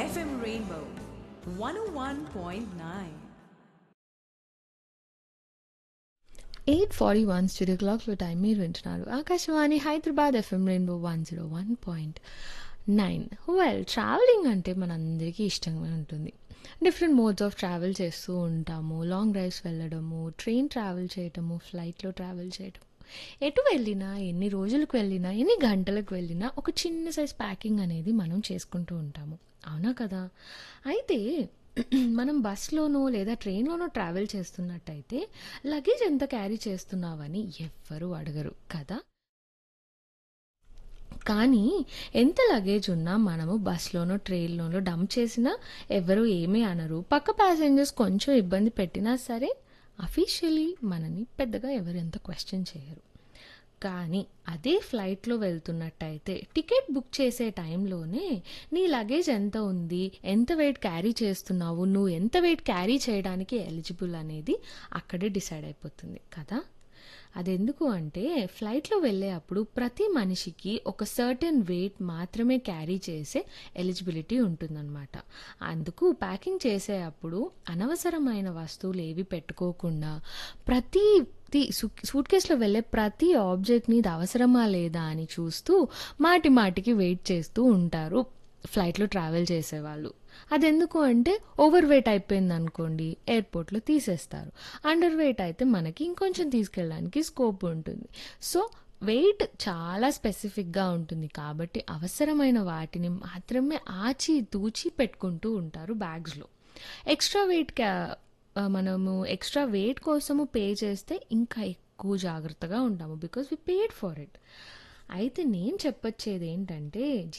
FM Rainbow 101.9. Eight forty one studio క్లాక్లో time మీరు వింటున్నారు Akashvani Hyderabad FM rainbow one zero one point nine well travelling అంటే మనందరికీ ఇష్టంగా ఉంటుంది డిఫరెంట్ మోడ్స్ ఆఫ్ ట్రావెల్ చేస్తూ ఉంటాము లాంగ్ డ్రైవ్స్ వెళ్ళడము ట్రైన్ ట్రావెల్ చేయటము ఫ్లైట్లో ట్రావెల్ చేయటం ఎటు వెళ్ళినా ఎన్ని రోజులకు వెళ్ళినా ఎన్ని గంటలకు వెళ్ళినా ఒక చిన్న సైజ్ ప్యాకింగ్ అనేది మనం చేసుకుంటూ ఉంటాము అవునా కదా అయితే మనం బస్లోనో లేదా ట్రైన్లోనో ట్రావెల్ చేస్తున్నట్టయితే లగేజ్ ఎంత క్యారీ చేస్తున్నావని ఎవ్వరూ అడగరు కదా కానీ ఎంత లగేజ్ ఉన్నా మనము బస్లోనో ట్రైన్లోనో డంప్ చేసినా ఎవరు ఏమీ అనరు పక్క ప్యాసింజర్స్ కొంచెం ఇబ్బంది పెట్టినా సరే అఫీషియలీ మనని పెద్దగా ఎవరు ఎంత క్వశ్చన్ చేయరు కానీ అదే ఫ్లైట్లో వెళ్తున్నట్టయితే టికెట్ బుక్ చేసే టైంలోనే నీ లగేజ్ ఎంత ఉంది ఎంత వెయిట్ క్యారీ చేస్తున్నావు నువ్వు ఎంత వెయిట్ క్యారీ చేయడానికి ఎలిజిబుల్ అనేది అక్కడే డిసైడ్ అయిపోతుంది కదా అదెందుకు అంటే ఫ్లైట్లో వెళ్ళే అప్పుడు ప్రతి మనిషికి ఒక సర్టెన్ వెయిట్ మాత్రమే క్యారీ చేసే ఎలిజిబిలిటీ ఉంటుందన్నమాట అందుకు ప్యాకింగ్ చేసే అప్పుడు అనవసరమైన వస్తువులు ఏవి పెట్టుకోకుండా ప్రతి సూట్ కేసులో వెళ్ళే ప్రతి ఆబ్జెక్ట్ని ఇది అవసరమా లేదా అని చూస్తూ మాటి మాటికి వెయిట్ చేస్తూ ఉంటారు ఫ్లైట్లో ట్రావెల్ చేసేవాళ్ళు అదెందుకు అంటే ఓవర్ వెయిట్ అయిపోయింది అనుకోండి ఎయిర్పోర్ట్లో తీసేస్తారు అండర్ వెయిట్ అయితే మనకి ఇంకొంచెం తీసుకెళ్ళడానికి స్కోప్ ఉంటుంది సో వెయిట్ చాలా స్పెసిఫిక్గా ఉంటుంది కాబట్టి అవసరమైన వాటిని మాత్రమే ఆచి తూచి పెట్టుకుంటూ ఉంటారు బ్యాగ్స్లో ఎక్స్ట్రా వెయిట్ మనము ఎక్స్ట్రా వెయిట్ కోసము పే చేస్తే ఇంకా ఎక్కువ జాగ్రత్తగా ఉంటాము because we paid for it అయితే నేను చెప్పొచ్చేది ఏంటంటే